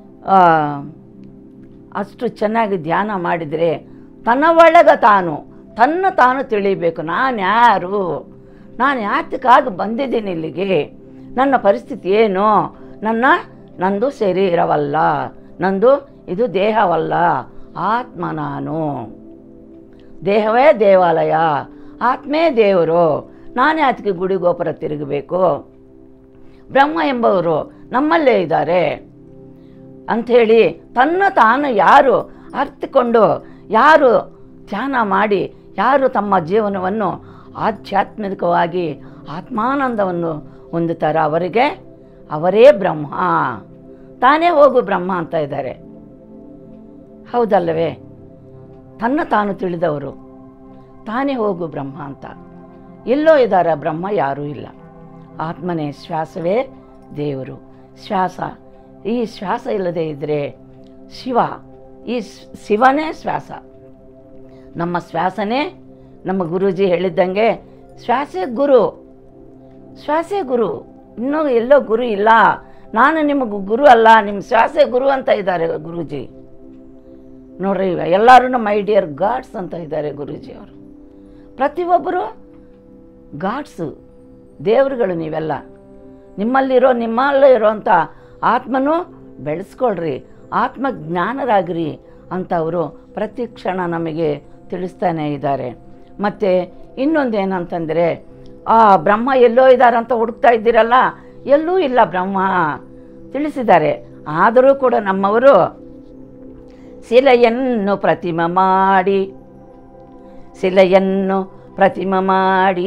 ಅಷ್ಟು ಚೆನ್ನಾಗಿ ಧ್ಯಾನ ಮಾಡಿದರೆ ತನ್ನ ಒಳಗ ತಾನು ತನ್ನ ತಾನು ತಿಳಿಬೇಕು ನಾನು ಯಾರು ನಾನು ಯಾತಕ್ಕಾಗಿ ಬಂದಿದ್ದೀನಿ ಇಲ್ಲಿಗೆ ನನ್ನ ಪರಿಸ್ಥಿತಿ ಏನು ನನ್ನ ನಂದು ಶರೀರವಲ್ಲ ನಂದು ಇದು ದೇಹವಲ್ಲ ಆತ್ಮ ನಾನು ದೇಹವೇ ದೇವಾಲಯ ಆತ್ಮೇ ದೇವರು ನಾನೇ ಅದಕ್ಕೆ ಗುಡಿ ಗೋಪುರ ತಿರುಗಬೇಕು ಬ್ರಹ್ಮ ಎಂಬವರು ನಮ್ಮಲ್ಲೇ ಇದ್ದಾರೆ ಅಂಥೇಳಿ ತನ್ನ ತಾನು ಯಾರು ಅರ್ಥಕೊಂಡು ಯಾರು ಧ್ಯಾನ ಮಾಡಿ ಯಾರು ತಮ್ಮ ಜೀವನವನ್ನು ಆಧ್ಯಾತ್ಮಿಕವಾಗಿ ಆತ್ಮಾನಂದವನ್ನು ಹೊಂದುತ್ತಾರೆ ಅವರಿಗೆ ಅವರೇ ಬ್ರಹ್ಮ ತಾನೇ ಹೋಗು ಬ್ರಹ್ಮ ಅಂತ ಇದ್ದಾರೆ ಹೌದಲ್ಲವೇ ತನ್ನ ತಾನು ತಿಳಿದವರು ತಾನೇ ಹೋಗು ಬ್ರಹ್ಮ ಅಂತ ಎಲ್ಲೋ ಇದ್ದಾರ ಬ್ರಹ್ಮ ಯಾರೂ ಇಲ್ಲ ಆತ್ಮನೇ ಶ್ವಾಸವೇ ದೇವರು ಶ್ವಾಸ ಈ ಶ್ವಾಸ ಇಲ್ಲದೆ ಇದ್ದರೆ ಶಿವ ಈ ಸ್- ಶಿವನೇ ಶ್ವಾಸ ನಮ್ಮ ಶ್ವಾಸನೇ ನಮ್ಮ ಗುರೂಜಿ ಹೇಳಿದ್ದಂಗೆ ಶ್ವಾಸೇ ಗುರು ಶ್ವಾಸೇ ಗುರು ಇನ್ನೂ ಎಲ್ಲೋ ಗುರು ಇಲ್ಲ ನಾನು ನಿಮಗೆ ಗುರು ಅಲ್ಲ ನಿಮ್ಮ ಶ್ವಾಸೇ ಗುರು ಅಂತ ಇದ್ದಾರೆ ಗುರೂಜಿ ನೋಡ್ರಿ ಈಗ ಎಲ್ಲರೂ ಮೈ ಡಿಯರ್ ಗಾಡ್ಸ್ ಅಂತ ಇದ್ದಾರೆ ಗುರೂಜಿ ಅವರು ಪ್ರತಿಯೊಬ್ಬರು ಗಾಡ್ಸು ದೇವರುಗಳು ನೀವೆಲ್ಲ ನಿಮ್ಮಲ್ಲಿರೋ ನಿಮ್ಮಲ್ಲೇ ಇರೋಂಥ ಆತ್ಮನು ಬೆಳೆಸ್ಕೊಳ್ರಿ ಆತ್ಮ ಜ್ಞಾನರಾಗ್ರಿ ಅಂತ ಅವರು ಪ್ರತಿ ಕ್ಷಣ ನಮಗೆ ತಿಳಿಸ್ತಾನೆ ಇದ್ದಾರೆ ಮತ್ತು ಇನ್ನೊಂದೇನಂತಂದರೆ ಆ ಬ್ರಹ್ಮ ಎಲ್ಲೋ ಇದ್ದಾರಂತ ಹುಡುಕ್ತಾ ಇದ್ದೀರಲ್ಲ ಎಲ್ಲೂ ಇಲ್ಲ ಬ್ರಹ್ಮ ತಿಳಿಸಿದ್ದಾರೆ ಆದರೂ ಕೂಡ ನಮ್ಮವರು ಶಿಲೆಯನ್ನು ಪ್ರತಿಮ ಮಾಡಿ ಶಿಲೆಯನ್ನು ಪ್ರತಿಮ ಮಾಡಿ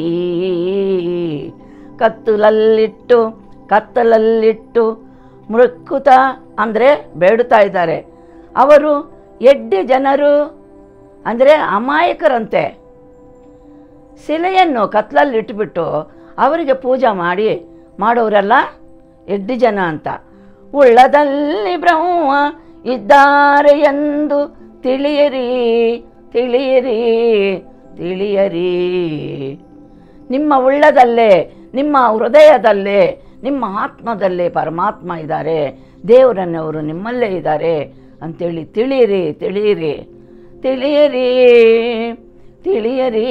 ಕತ್ತಲಲ್ಲಿಟ್ಟು ಕತ್ತಲಲ್ಲಿಟ್ಟು ಮೃಕ್ಕುತ ಅಂದರೆ ಬೇಡುತ್ತಾ ಇದ್ದಾರೆ ಅವರು ಎಡ್ಡಿ ಜನರು ಅಂದರೆ ಅಮಾಯಕರಂತೆ ಶಿಲೆಯನ್ನು ಕತ್ಲಲ್ಲಿ ಇಟ್ಬಿಟ್ಟು ಅವರಿಗೆ ಪೂಜೆ ಮಾಡಿ ಮಾಡೋರೆಲ್ಲ ಎಡ್ಡಿ ಜನ ಅಂತ ಉಳ್ಳದಲ್ಲಿ ಬ್ರಹ್ಮ ಇದ್ದಾರೆ ಎಂದು ತಿಳಿಯಿರಿ ತಿಳಿಯಿರಿ ತಿಳಿಯರಿ ನಿಮ್ಮ ಉಳ್ಳದಲ್ಲೇ ನಿಮ್ಮ ಹೃದಯದಲ್ಲೇ ನಿಮ್ಮ ಆತ್ಮದಲ್ಲೇ ಪರಮಾತ್ಮ ಇದ್ದಾರೆ ದೇವರನ್ನವರು ನಿಮ್ಮಲ್ಲೇ ಇದ್ದಾರೆ ಅಂತೇಳಿ ತಿಳಿಯಿರಿ ತಿಳಿಯಿರಿ ತಿಳಿಯಿರಿ ತಿಳಿಯರಿ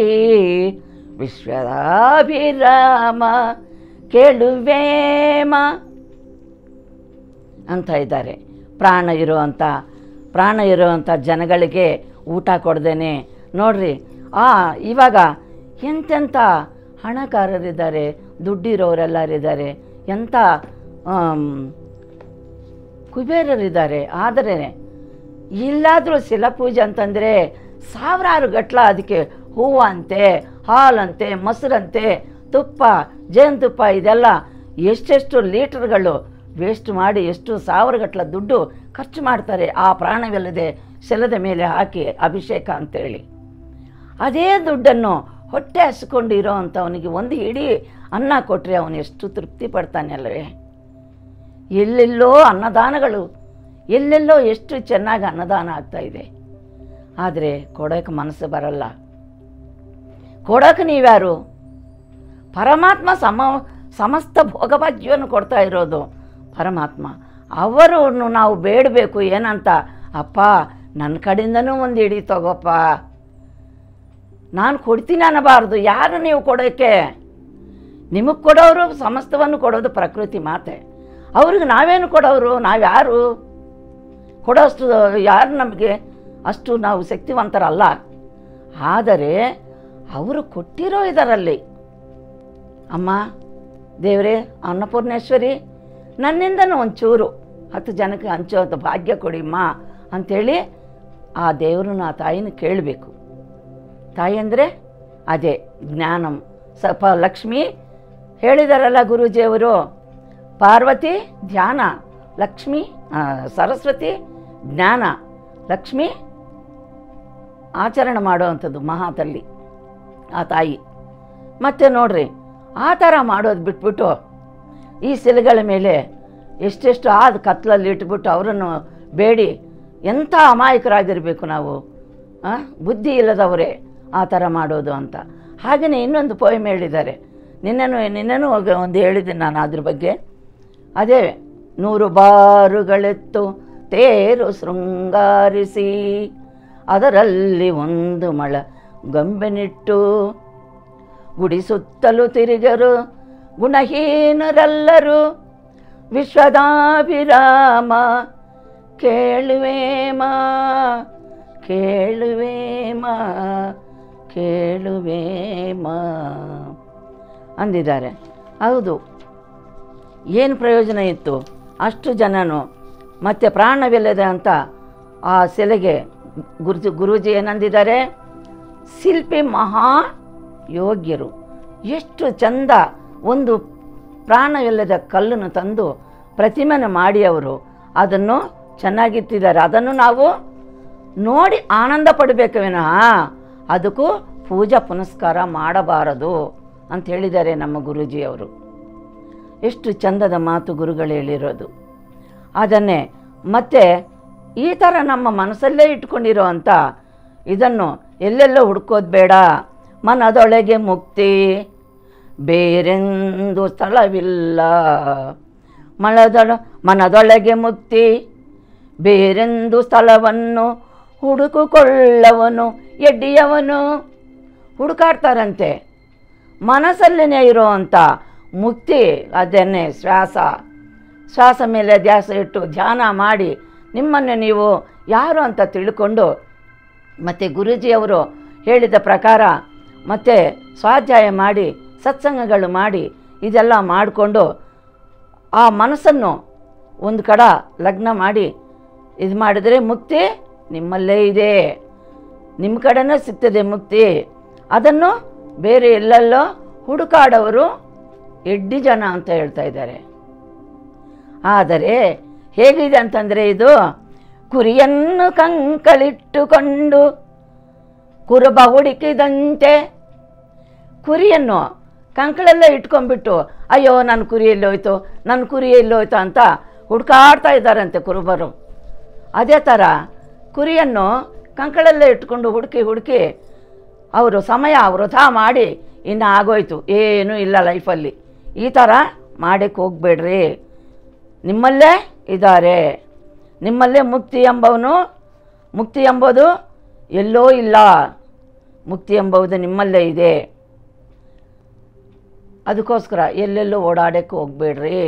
ವಿಶ್ವದಾಭಿರಾಮ ಕೇಳುವೇಮ ಅಂತ ಇದ್ದಾರೆ ಪ್ರಾಣ ಇರುವಂಥ ಪ್ರಾಣ ಇರುವಂಥ ಜನಗಳಿಗೆ ಊಟ ಕೊಡ್ದೇನೆ ನೋಡ್ರಿ ಆ ಇವಾಗ ಎಂತೆಂಥ ಹಣಕಾರರಿದ್ದಾರೆ ದುಡ್ಡಿರೋರೆಲ್ಲರಿದ್ದಾರೆ ಎಂಥ ಆಮ್, ಕುಬೇರರಿದ್ದಾರೆ ಆದರೆ ಇಲ್ಲಾದರೂ ಶಿಲಪೂಜೆ ಅಂತಂದರೆ ಸಾವಿರಾರು ಗಟ್ಲ ಅದಕ್ಕೆ ಹೂವು ಅಂತೆ ಹಾಲಂತೆ ಮೊಸರಂತೆ ತುಪ್ಪ ಜೇನುತುಪ್ಪ ಇದೆಲ್ಲ ಎಷ್ಟೆಷ್ಟು ಲೀಟರ್ಗಳು ವೇಸ್ಟ್ ಮಾಡಿ ಎಷ್ಟು ಸಾವಿರ ಗಟ್ಟಲ ದುಡ್ಡು ಖರ್ಚು ಮಾಡ್ತಾರೆ ಆ ಪ್ರಾಣವಿಲ್ಲದೆ ಶೆಲದ ಮೇಲೆ ಹಾಕಿ ಅಭಿಷೇಕ ಅಂತೇಳಿ ಅದೇ ದುಡ್ಡನ್ನು ಹೊಟ್ಟೆ ಹಸ್ಕೊಂಡು ಇರೋ ಅಂಥವನಿಗೆ ಒಂದು ಇಡೀ ಅನ್ನ ಕೊಟ್ಟರೆ ಅವನು ಎಷ್ಟು ತೃಪ್ತಿ ಪಡ್ತಾನೆ ಅಲ್ಲವೇ ಎಲ್ಲೆಲ್ಲೋ ಅನ್ನದಾನಗಳು ಎಲ್ಲೆಲ್ಲೋ ಎಷ್ಟು ಚೆನ್ನಾಗಿ ಅನ್ನದಾನ ಆಗ್ತಾ ಇದೆ ಆದರೆ ಕೊಡೋಕೆ ಮನಸ್ಸು ಬರಲ್ಲ ಕೊಡೋಕೆ ನೀವ್ಯಾರು ಪರಮಾತ್ಮ ಸಮ ಸಮಸ್ತ ಭೋಗಭಾಗ್ಯವನ್ನು ಕೊಡ್ತಾ ಇರೋದು ಪರಮಾತ್ಮ ಅವರನ್ನು ನಾವು ಬೇಡಬೇಕು ಏನಂತ ಅಪ್ಪ ನನ್ನ ಕಡೆಯಿಂದನೂ ಒಂದು ಇಡೀ ತಗೋಪ್ಪ ನಾನು ಕೊಡ್ತೀನಿ ಅನ್ನಬಾರ್ದು ಯಾರು ನೀವು ಕೊಡೋಕ್ಕೆ ನಿಮಗೆ ಕೊಡೋರು ಸಮಸ್ತವನ್ನು ಕೊಡೋದು ಪ್ರಕೃತಿ ಮಾತೆ ಅವ್ರಿಗೆ ನಾವೇನು ಕೊಡೋರು ನಾವ್ಯಾರು ಕೊಡೋಷ್ಟು ಯಾರು ನಮಗೆ ಅಷ್ಟು ನಾವು ಶಕ್ತಿವಂತರಲ್ಲ ಆದರೆ ಅವರು ಕೊಟ್ಟಿರೋ ಇದರಲ್ಲಿ ಅಮ್ಮ ದೇವರೇ ಅನ್ನಪೂರ್ಣೇಶ್ವರಿ ನನ್ನಿಂದನೂ ಒಂಚೂರು ಹತ್ತು ಜನಕ್ಕೆ ಹಂಚೋದು ಭಾಗ್ಯ ಕೊಡಿಮ್ಮ ಅಂಥೇಳಿ ಆ ದೇವ್ರನ್ನ ಆ ತಾಯಿನ ಕೇಳಬೇಕು ತಾಯಿ ಅಂದರೆ ಅದೇ ಜ್ಞಾನಂ ಸಪ ಲಕ್ಷ್ಮಿ ಹೇಳಿದಾರಲ್ಲ ಗುರೂಜಿಯವರು ಪಾರ್ವತಿ ಧ್ಯಾನ ಲಕ್ಷ್ಮಿ ಆ, ಸರಸ್ವತಿ ಜ್ಞಾನ ಲಕ್ಷ್ಮಿ ಆಚರಣೆ ಮಾಡುವಂಥದ್ದು ಮಹಾತಲ್ಲಿ ಆ ತಾಯಿ ಮತ್ತೆ ನೋಡ್ರಿ ಆ ಥರ ಮಾಡೋದು ಬಿಟ್ಬಿಟ್ಟು ಈ ಶಿಲೆಗಳ ಮೇಲೆ ಎಷ್ಟೆಷ್ಟು ಆದ ಕತ್ಲಲ್ಲಿ ಇಟ್ಬಿಟ್ಟು ಅವರನ್ನು ಬೇಡಿ ಎಂಥ ಅಮಾಯಕರಾಗಿರಬೇಕು ನಾವು ಆ? ಬುದ್ಧಿ ಇಲ್ಲದವರೇ ಆ ಥರ ಮಾಡೋದು ಅಂತ ಹಾಗೆಯೇ ಇನ್ನೊಂದು ಪೋಯಮ್ ಹೇಳಿದ್ದಾರೆ ನಿನ್ನೆನೂ ನಿನ್ನೆನೂ ಹೋಗ- ಒಂದು ಹೇಳಿದ್ದೀನಿ ನಾನು ಅದ್ರ ಬಗ್ಗೆ ಅದೇ ನೂರು ಬಾರುಗಳೆತ್ತು ತೇರು ಶೃಂಗಾರಿಸಿ ಅದರಲ್ಲಿ ಒಂದು ಮಳ ಗೊಂಬೆನಿಟ್ಟು ಗುಡಿ ಸುತ್ತಲೂ ತಿರುಗರು ಗುಣಹೀನರೆಲ್ಲರೂ ವಿಶ್ವದಾಭಿರಾಮ ಕೇಳುವೇಮ ಕೇಳುವೇಮ ಕೇಳುವೇಮ ಅಂದಿದ್ದಾರೆ ಹೌದು ಏನು ಪ್ರಯೋಜನ ಇತ್ತು ಅಷ್ಟು ಜನನು ಮತ್ತು ಪ್ರಾಣವಿಲ್ಲದೆ ಅಂತ ಆ ಶಿಲೆಗೆ ಗುರುಜಿ ಗುರೂಜಿ ಏನಂದಿದ್ದಾರೆ ಶಿಲ್ಪಿ ಮಹಾ ಯೋಗ್ಯರು ಎಷ್ಟು ಚಂದ ಒಂದು ಪ್ರಾಣವಿಲ್ಲದ ಕಲ್ಲನ್ನು ತಂದು ಪ್ರತಿಮೆನ ಮಾಡಿ ಅವರು ಅದನ್ನು ಚೆನ್ನಾಗಿಟ್ಟಿದ್ದಾರೆ ಅದನ್ನು ನಾವು ನೋಡಿ ಆನಂದ ಪಡಬೇಕು ವಿನಃ ಅದಕ್ಕೂ ಪೂಜಾ ಪುನಸ್ಕಾರ ಮಾಡಬಾರದು ಅಂತ ಹೇಳಿದ್ದಾರೆ ನಮ್ಮ ಗುರೂಜಿಯವರು ಎಷ್ಟು ಚಂದದ ಮಾತು ಗುರುಗಳು ಹೇಳಿರೋದು ಅದನ್ನೇ ಮತ್ತೆ ಈ ಥರ ನಮ್ಮ ಮನಸ್ಸಲ್ಲೇ ಇಟ್ಕೊಂಡಿರೋ ಅಂಥ ಇದನ್ನು ಎಲ್ಲೆಲ್ಲೋ ಹುಡ್ಕೋದು ಬೇಡ ಮನದೊಳಗೆ ಮುಕ್ತಿ ಬೇರೆಂದು ಸ್ಥಳವಿಲ್ಲ ಮಳದೊಳ ಮನದೊಳಗೆ ಮುಕ್ತಿ ಬೇರೆಂದು ಸ್ಥಳವನ್ನು ಹುಡುಕಿಕೊಳ್ಳವನು ಎಡ್ಡಿಯವನು ಹುಡುಕಾಡ್ತಾರಂತೆ ಮನಸ್ಸಲ್ಲೇ ಇರೋ ಅಂಥ ಮುಕ್ತಿ ಅದನ್ನೇ ಶ್ವಾಸ ಶ್ವಾಸ ಮೇಲೆ ಧ್ಯಾಸ ಇಟ್ಟು ಧ್ಯಾನ ಮಾಡಿ ನಿಮ್ಮನ್ನು ನೀವು ಯಾರು ಅಂತ ತಿಳ್ಕೊಂಡು ಮತ್ತು ಗುರೂಜಿಯವರು ಹೇಳಿದ ಪ್ರಕಾರ ಮತ್ತು ಸ್ವಾಧ್ಯಾಯ ಮಾಡಿ ಸತ್ಸಂಗಗಳು ಮಾಡಿ ಇದೆಲ್ಲ ಮಾಡಿಕೊಂಡು ಆ ಮನಸ್ಸನ್ನು ಒಂದು ಕಡ ಲಗ್ನ ಮಾಡಿ ಇದು ಮಾಡಿದರೆ ಮುಕ್ತಿ ನಿಮ್ಮಲ್ಲೇ ಇದೆ ನಿಮ್ಮ ಕಡೆನೇ ಸಿಗ್ತದೆ ಮುಕ್ತಿ ಅದನ್ನು ಬೇರೆ ಎಲ್ಲೆಲ್ಲೋ ಹುಡುಕಾಡೋರು ಎಡ್ಡಿ ಜನ ಅಂತ ಹೇಳ್ತಾ ಇದ್ದಾರೆ ಆದರೆ ಹೇಗಿದೆ ಅಂತಂದರೆ ಇದು ಕುರಿಯನ್ನು ಕಂಕಳಿಟ್ಟುಕೊಂಡು ಕುರುಬ ಹುಡುಕಿದಂತೆ ಕುರಿಯನ್ನು ಕಂಕಳೆಲ್ಲ ಇಟ್ಕೊಂಡ್ಬಿಟ್ಟು ಅಯ್ಯೋ ನನ್ನ ಕುರಿ ಎಲ್ಲೋಯ್ತು ನನ್ನ ಕುರಿ ಎಲ್ಲೋಯ್ತು ಅಂತ ಹುಡ್ಕಾಡ್ತಾ ಇದ್ದಾರಂತೆ ಕುರುಬರು ಅದೇ ಥರ ಕುರಿಯನ್ನು ಕಂಕಳೆಲ್ಲ ಇಟ್ಕೊಂಡು ಹುಡುಕಿ ಹುಡುಕಿ ಅವರು ಸಮಯ ವೃಥಾ ಮಾಡಿ ಇನ್ನು ಆಗೋಯ್ತು ಏನೂ ಇಲ್ಲ ಲೈಫಲ್ಲಿ ಈ ಥರ ಮಾಡಕ್ಕೆ ಹೋಗಬೇಡ್ರಿ ನಿಮ್ಮಲ್ಲೇ ಇದ್ದಾರೆ ನಿಮ್ಮಲ್ಲೇ ಮುಕ್ತಿ ಎಂಬವನು ಮುಕ್ತಿ ಎಂಬುದು ಎಲ್ಲೋ ಇಲ್ಲ ಮುಕ್ತಿ ಎಂಬುದು ನಿಮ್ಮಲ್ಲೇ ಇದೆ ಅದಕ್ಕೋಸ್ಕರ ಎಲ್ಲೆಲ್ಲೂ ಓಡಾಡಕ್ಕೆ ಹೋಗಬೇಡ್ರಿ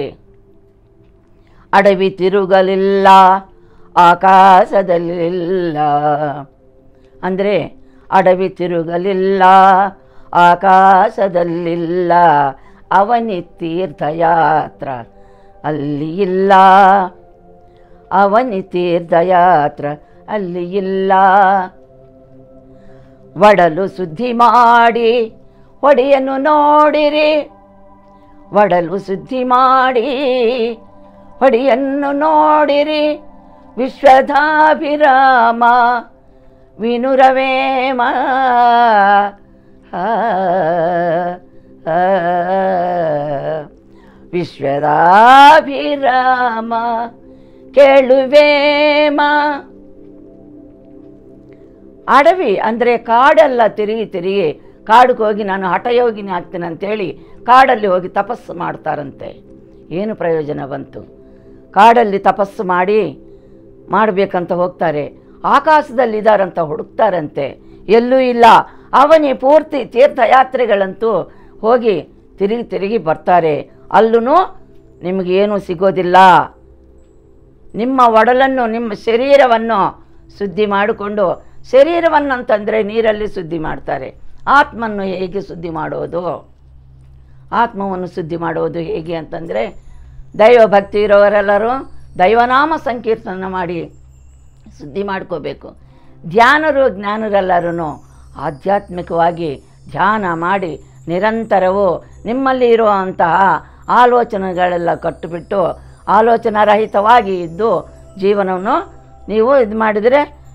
ಅಡವಿ ತಿರುಗಲಿಲ್ಲ ಆಕಾಶದಲ್ಲಿಲ್ಲ ಅಂದರೆ ಅಡವಿ ತಿರುಗಲಿಲ್ಲ ಆಕಾಶದಲ್ಲಿಲ್ಲ ಅವನಿ ತೀರ್ಥಯಾತ್ರ ಅಲ್ಲಿ ಇಲ್ಲ ಅವನಿ ತೀರ್ಥಯಾತ್ರ ಅಲ್ಲಿ ಇಲ್ಲ ಒಡಲು ಸುದ್ದಿ ಮಾಡಿ ಒಡೆಯನ್ನು ನೋಡಿರಿ ಒಡಲು ಸುದ್ದಿ ಮಾಡಿ ಹೊಡಿಯನ್ನು ನೋಡಿರಿ ವಿಶ್ವಧಾಭಿರಾಮ ವಿನುರವೇಮ ಆ, ಆ, ವಿಶ್ವದಾಭಿರಾಮ ಕೇಳುವೇಮ ಅಡವಿ ಅಂದರೆ ಕಾಡೆಲ್ಲ ತಿರುಗಿ ತಿರುಗಿ ಕಾಡಿಗೆ ಹೋಗಿ ನಾನು ಹಠಯೋಗಿನಿ ಆಗ್ತೀನಿ ಅಂತೇಳಿ ಕಾಡಲ್ಲಿ ಹೋಗಿ ತಪಸ್ಸು ಮಾಡ್ತಾರಂತೆ ಏನು ಪ್ರಯೋಜನ ಬಂತು ಕಾಡಲ್ಲಿ ತಪಸ್ಸು ಮಾಡಿ ಮಾಡಬೇಕಂತ ಹೋಗ್ತಾರೆ ಆಕಾಶದಲ್ಲಿ ಇದ್ದಾರಂತ ಹುಡುಕ್ತಾರಂತೆ ಎಲ್ಲೂ ಇಲ್ಲ ಅವನಿ ಪೂರ್ತಿ ತೀರ್ಥಯಾತ್ರೆಗಳಂತೂ ಹೋಗಿ ತಿರುಗಿ ತಿರುಗಿ ಬರ್ತಾರೆ ಅಲ್ಲೂ ನಿಮಗೇನು ಸಿಗೋದಿಲ್ಲ ನಿಮ್ಮ ಒಡಲನ್ನು ನಿಮ್ಮ ಶರೀರವನ್ನು ಶುದ್ಧಿ ಮಾಡಿಕೊಂಡು ಶರೀರವನ್ನಂತಂದರೆ ನೀರಲ್ಲಿ ಶುದ್ಧಿ ಮಾಡ್ತಾರೆ ಆತ್ಮನ್ನು ಹೇಗೆ ಶುದ್ಧಿ ಮಾಡೋದು ಆತ್ಮವನ್ನು ಶುದ್ಧಿ ಮಾಡೋದು ಹೇಗೆ ಅಂತಂದರೆ ದೈವ ಭಕ್ತಿ ಇರೋವರೆಲ್ಲರೂ ದೈವನಾಮ ಸಂಕೀರ್ತನ ಮಾಡಿ ಶುದ್ಧಿ ಮಾಡ್ಕೋಬೇಕು ಧ್ಯಾನರು ಜ್ಞಾನರೆಲ್ಲರೂ ಆಧ್ಯಾತ್ಮಿಕವಾಗಿ ಧ್ಯಾನ ಮಾಡಿ ನಿರಂತರವೂ ನಿಮ್ಮಲ್ಲಿ ಇರುವಂತಹ ಆಲೋಚನೆಗಳೆಲ್ಲ ಕಟ್ಟಿಬಿಟ್ಟು ಆಲೋಚನಾರಹಿತವಾಗಿ ಇದ್ದು ಜೀವನವನ್ನು ನೀವು ಇದು ಮಾಡಿದರೆ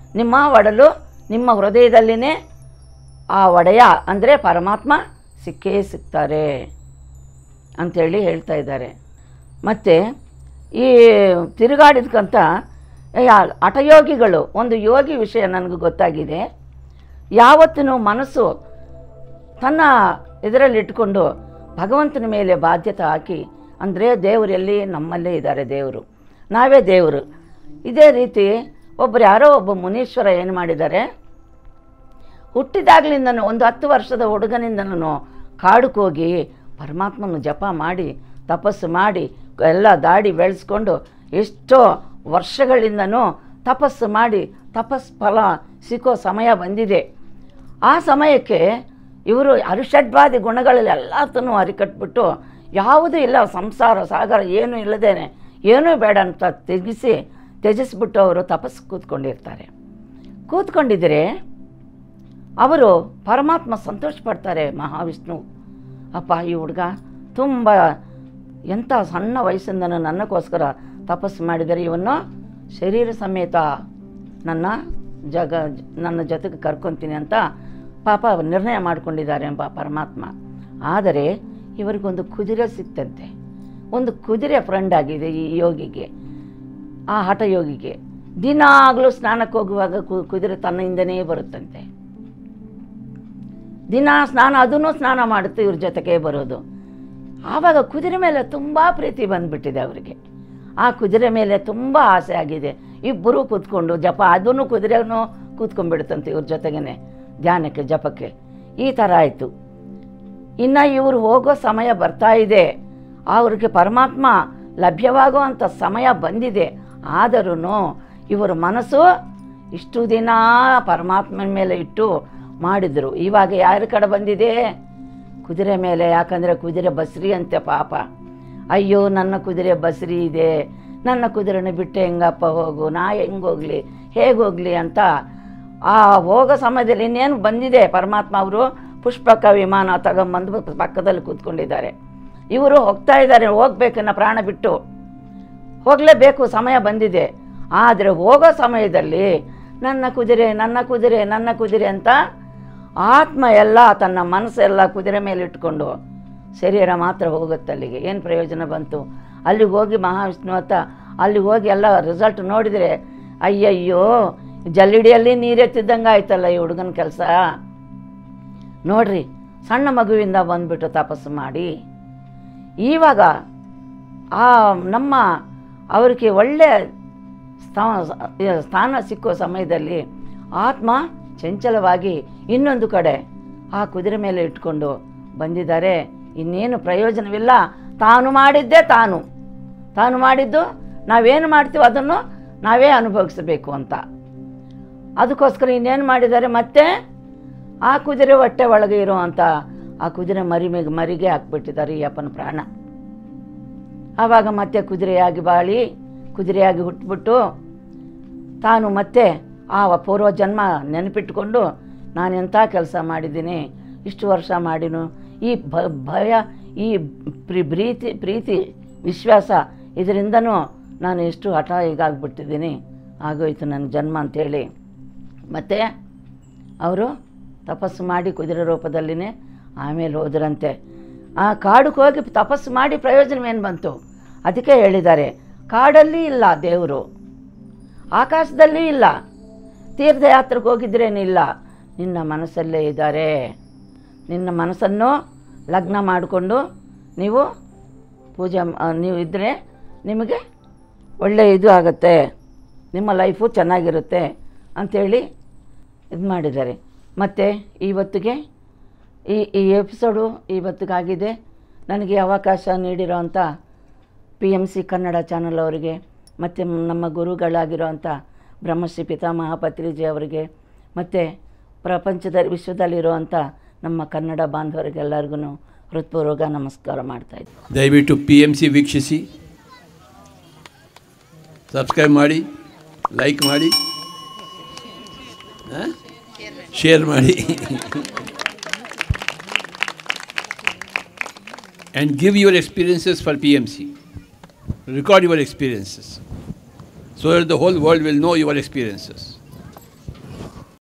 ನಿಮ್ಮ ಒಡಲು ನಿಮ್ಮ ಹೃದಯದಲ್ಲಿನೇ ಆ ಒಡೆಯ ಅಂದರೆ ಪರಮಾತ್ಮ ಸಿಕ್ಕೇ ಸಿಗ್ತಾರೆ ಅಂಥೇಳಿ ಹೇಳ್ತಾ ಇದ್ದಾರೆ ಮತ್ತು ಈ ತಿರುಗಾಡಿದ್ಕಂತ ಈ ಹಠಯೋಗಿಗಳು ಒಂದು ಯೋಗಿ ವಿಷಯ ನನಗೆ ಗೊತ್ತಾಗಿದೆ ಯಾವತ್ತೂ ಮನಸ್ಸು ತನ್ನ ಇದರಲ್ಲಿ ಇಟ್ಕೊಂಡು ಭಗವಂತನ ಮೇಲೆ ಬಾಧ್ಯತೆ ಹಾಕಿ ಅಂದರೆ ದೇವರು ಎಲ್ಲಿ ನಮ್ಮಲ್ಲೇ ಇದ್ದಾರೆ ದೇವರು ನಾವೇ ದೇವರು ಇದೇ ರೀತಿ ಒಬ್ಬರು ಯಾರೋ ಒಬ್ಬ ಮುನೀಶ್ವರ ಏನು ಮಾಡಿದ್ದಾರೆ ಹುಟ್ಟಿದಾಗಲಿಂದನೂ ಒಂದು ಹತ್ತು ವರ್ಷದ ಹುಡುಗನಿಂದನೂ ಕಾಡಕ್ಕೆ ಹೋಗಿ ಪರಮಾತ್ಮನ ಜಪ ಮಾಡಿ ತಪಸ್ಸು ಮಾಡಿ ಎಲ್ಲ ದಾಡಿ ಬೆಳೆಸ್ಕೊಂಡು ಎಷ್ಟೋ ವರ್ಷಗಳಿಂದನೂ ತಪಸ್ಸು ಮಾಡಿ ತಪಸ್ ಫಲ ಸಿಕ್ಕೋ ಸಮಯ ಬಂದಿದೆ ಆ ಸಮಯಕ್ಕೆ ಇವರು ಅರಿಷಡ್ವಾದಿ ಗುಣಗಳಲ್ಲಿ ಎಲ್ಲತನೂ ಹರಿಕಟ್ಬಿಟ್ಟು ಯಾವುದೂ ಇಲ್ಲ ಸಂಸಾರ ಸಾಗರ ಏನೂ ಇಲ್ಲದೇನೆ ಏನೂ ಬೇಡ ಅಂತ ತೆಗಿಸಿ ತ್ಯಜಿಸ್ಬಿಟ್ಟು ಅವರು ತಪಸ್ಸು ಕೂತ್ಕೊಂಡಿರ್ತಾರೆ ಕೂತ್ಕೊಂಡಿದ್ದರೆ ಅವರು ಪರಮಾತ್ಮ ಸಂತೋಷ ಪಡ್ತಾರೆ ಮಹಾವಿಷ್ಣು ಅಪ್ಪ ಈ ಹುಡುಗ ತುಂಬ ಎಂಥ ಸಣ್ಣ ವಯಸ್ಸಿಂದನೂ ನನ್ನಕ್ಕೋಸ್ಕರ ತಪಸ್ಸು ಮಾಡಿದರೆ ಇವನ್ನು ಶರೀರ ಸಮೇತ ನನ್ನ ಜಗ ನನ್ನ ಜೊತೆಗೆ ಕರ್ಕೊತೀನಿ ಅಂತ ಪಾಪ ನಿರ್ಣಯ ಮಾಡಿಕೊಂಡಿದ್ದಾರೆ ಎಂಬ ಪರಮಾತ್ಮ ಆದರೆ ಇವರಿಗೊಂದು ಕುದುರೆ ಸಿಕ್ತಂತೆ ಒಂದು ಕುದುರೆ ಫ್ರೆಂಡ್ ಆಗಿದೆ ಈ ಯೋಗಿಗೆ ಆ ಹಠ ಯೋಗಿಗೆ ದಿನಾಗಲೂ ಸ್ನಾನಕ್ಕೆ ಹೋಗುವಾಗ ಕು- ಕುದುರೆ ತನ್ನಿಂದನೇ ಬರುತ್ತಂತೆ ದಿನ ಸ್ನಾನ ಅದನ್ನು ಸ್ನಾನ ಮಾಡುತ್ತೆ ಇವ್ರ ಜೊತೆಗೆ ಬರೋದು ಆವಾಗ ಕುದುರೆ ಮೇಲೆ ತುಂಬ ಪ್ರೀತಿ ಬಂದುಬಿಟ್ಟಿದೆ ಅವರಿಗೆ ಆ ಕುದುರೆ ಮೇಲೆ ತುಂಬ ಆಸೆ ಆಗಿದೆ ಇಬ್ಬರೂ ಕೂತ್ಕೊಂಡು ಜಪ ಅದನ್ನು ಕುದುರೆನೂ ಕೂತ್ಕೊಂಡ್ಬಿಡುತ್ತಂತೆ ಇವ್ರ ಜೊತೆಗೇನೆ ಧ್ಯಾನಕ್ಕೆ ಜಪಕ್ಕೆ ಈ ಥರ ಆಯಿತು ಇನ್ನು ಇವರು ಹೋಗೋ ಸಮಯ ಬರ್ತಾ ಇದೆ ಅವ್ರಿಗೆ ಪರಮಾತ್ಮ ಲಭ್ಯವಾಗುವಂಥ ಸಮಯ ಬಂದಿದೆ ಆದರೂ ಇವರ ಮನಸ್ಸು ಇಷ್ಟು ದಿನ ಪರಮಾತ್ಮನ ಮೇಲೆ ಇಟ್ಟು ಮಾಡಿದರು ಇವಾಗ ಯಾರ ಕಡೆ ಬಂದಿದೆ ಕುದುರೆ ಮೇಲೆ ಯಾಕಂದರೆ ಕುದುರೆ ಬಸ್ರಿ ಅಂತೆ ಪಾಪ ಅಯ್ಯೋ ನನ್ನ ಕುದುರೆ ಬಸ್ರಿ ಇದೆ ನನ್ನ ಕುದುರೆನ ಬಿಟ್ಟು ಹೆಂಗಪ್ಪ ಹೋಗು ನಾ ಹೆಂಗೆ ಹೋಗಲಿ ಹೇಗೆ ಹೋಗಲಿ ಅಂತ ಆ ಹೋಗೋ ಸಮಯದಲ್ಲಿ ಇನ್ನೇನು ಬಂದಿದೆ ಪರಮಾತ್ಮ ಅವರು ಪುಷ್ಪಕ ವಿಮಾನ ತಗೊಂಬಂದು ಪಕ್ಕದಲ್ಲಿ ಕೂತ್ಕೊಂಡಿದ್ದಾರೆ ಇವರು ಹೋಗ್ತಾ ಇದ್ದಾರೆ ಹೋಗ್ಬೇಕನ್ನ ಪ್ರಾಣ ಬಿಟ್ಟು ಹೋಗಲೇಬೇಕು ಸಮಯ ಬಂದಿದೆ ಆದರೆ ಹೋಗೋ ಸಮಯದಲ್ಲಿ ನನ್ನ ಕುದುರೆ ನನ್ನ ಕುದುರೆ ನನ್ನ ಕುದುರೆ ಅಂತ ಆತ್ಮ ಎಲ್ಲ ತನ್ನ ಮನಸ್ಸೆಲ್ಲ ಕುದುರೆ ಮೇಲೆ ಇಟ್ಕೊಂಡು ಶರೀರ ಮಾತ್ರ ಹೋಗುತ್ತೆ ಅಲ್ಲಿಗೆ ಏನು ಪ್ರಯೋಜನ ಬಂತು ಅಲ್ಲಿಗೆ ಹೋಗಿ ಮಹಾವಿಷ್ಣು ಅಂತ ಅಲ್ಲಿಗೆ ಹೋಗಿ ಎಲ್ಲ ರಿಸಲ್ಟ್ ನೋಡಿದರೆ ಅಯ್ಯಯ್ಯೋ ಜಲ್ಲಿಡಿಯಲ್ಲಿ ನೀರೆತ್ತಿದ್ದಂಗೆ ಆಯ್ತಲ್ಲ ಈ ಹುಡುಗನ ಕೆಲಸ ನೋಡ್ರಿ ಸಣ್ಣ ಮಗುವಿಂದ ಬಂದ್ಬಿಟ್ಟು ತಪಸ್ಸು ಮಾಡಿ ಇವಾಗ ಆ ನಮ್ಮ ಅವರಿಗೆ ಒಳ್ಳೆ ಸ್ಥಾ- ಸ್ಥಾನ ಸಿಕ್ಕೋ ಸಮಯದಲ್ಲಿ ಆತ್ಮ ಚಂಚಲವಾಗಿ ಇನ್ನೊಂದು ಕಡೆ ಆ ಕುದುರೆ ಮೇಲೆ ಇಟ್ಕೊಂಡು ಬಂದಿದ್ದಾರೆ ಇನ್ನೇನು ಪ್ರಯೋಜನವಿಲ್ಲ ತಾನು ಮಾಡಿದ್ದೇ ತಾನು ತಾನು ಮಾಡಿದ್ದು ನಾವೇನು ಮಾಡ್ತೀವೋ ಅದನ್ನು ನಾವೇ ಅನುಭವಿಸಬೇಕು ಅಂತ ಅದಕ್ಕೋಸ್ಕರ ಇನ್ನೇನು ಮಾಡಿದ್ದಾರೆ ಮತ್ತೆ ಆ ಕುದುರೆ ಹೊಟ್ಟೆ ಒಳಗೆ ಇರುವಂಥ ಆ ಕುದುರೆ ಮರಿ ಮೇಗ್ ಮರಿಗೆ ಹಾಕ್ಬಿಟ್ಟಿದ್ದಾರೆ ಈ ಅಪ್ಪನ ಪ್ರಾಣ ಆವಾಗ ಮತ್ತೆ ಕುದುರೆಯಾಗಿ ಬಾಳಿ ಕುದುರೆಯಾಗಿ ಹುಟ್ಬಿಟ್ಟು ತಾನು ಮತ್ತೆ ಆ ಪೂರ್ವ ಜನ್ಮ ನೆನಪಿಟ್ಕೊಂಡು ನಾನು ಎಂಥ ಕೆಲಸ ಮಾಡಿದ್ದೀನಿ ಇಷ್ಟು ವರ್ಷ ಮಾಡಿನು ಈ ಭ ಭಯ ಈ ಪ್ರಿ ಪ್ರೀತಿ ಪ್ರೀತಿ ವಿಶ್ವಾಸ ಇದರಿಂದನೂ ನಾನು ಎಷ್ಟು ಹಠ ಹೀಗಾಗ್ಬಿಟ್ಟಿದ್ದೀನಿ ಆಗೋಯ್ತು ನನ್ನ ಜನ್ಮ ಅಂಥೇಳಿ ಮತ್ತು ಅವರು ತಪಸ್ಸು ಮಾಡಿ ಕುದುರೆ ರೂಪದಲ್ಲಿನೇ ಆಮೇಲೆ ಹೋದ್ರಂತೆ ಆ ಕಾಡಿಗೆ ಹೋಗಿ ತಪಸ್ಸು ಮಾಡಿ ಪ್ರಯೋಜನವೇನು ಬಂತು ಅದಕ್ಕೆ ಹೇಳಿದ್ದಾರೆ ಕಾಡಲ್ಲಿ ಇಲ್ಲ ದೇವರು ಆಕಾಶದಲ್ಲಿ ಇಲ್ಲ ತೀರ್ಥಯಾತ್ರೆಗೆ ಹೋಗಿದ್ರೇನಿಲ್ಲ ನಿನ್ನ ಮನಸ್ಸಲ್ಲೇ ಇದ್ದಾರೆ ನಿನ್ನ ಮನಸ್ಸನ್ನು ಲಗ್ನ ಮಾಡಿಕೊಂಡು ನೀವು ಪೂಜೆ ಮ- ಆ, ನೀವು ಇದ್ದರೆ ನಿಮಗೆ ಒಳ್ಳೆ ಇದು ಆಗುತ್ತೆ ನಿಮ್ಮ ಲೈಫು ಚೆನ್ನಾಗಿರುತ್ತೆ ಅಂಥೇಳಿ ಇದು ಮಾಡಿದ್ದಾರೆ ಮತ್ತು ಇವತ್ತಿಗೆ ಈ ಈ ಎಪಿಸೋಡು ಇವತ್ತಿಗಾಗಿದೆ ನನಗೆ ಅವಕಾಶ ನೀಡಿರೋವಂಥ P M C Kannada channel ಅವರಿಗೆ ಮತ್ತು ನಮ್ಮ ಗುರುಗಳಾಗಿರೋವಂಥ ಬ್ರಹ್ಮಶ್ರೀ ಪಿತಾಮಹ ಪತ್ರಿಜಿ ಅವರಿಗೆ ಮತ್ತು ಪ್ರಪಂಚದ ವಿಶ್ವದಲ್ಲಿರುವಂಥ ನಮ್ಮ ಕನ್ನಡ ಬಾಂಧವರಿಗೆಲ್ಲರಿಗೂ ಹೃತ್ಪೂರ್ವಕ ನಮಸ್ಕಾರ ಮಾಡ್ತಾಯಿದ್ದೆ ದಯವಿಟ್ಟು ಪಿ ಎಮ್ ಸಿ ವೀಕ್ಷಿಸಿ ಸಬ್ಸ್ಕ್ರೈಬ್ ಮಾಡಿ ಲೈಕ್ ಮಾಡಿ ಶೇರ್ ಮಾಡಿ and give your experiences for P M C record your experiences so that the whole world will know your experiences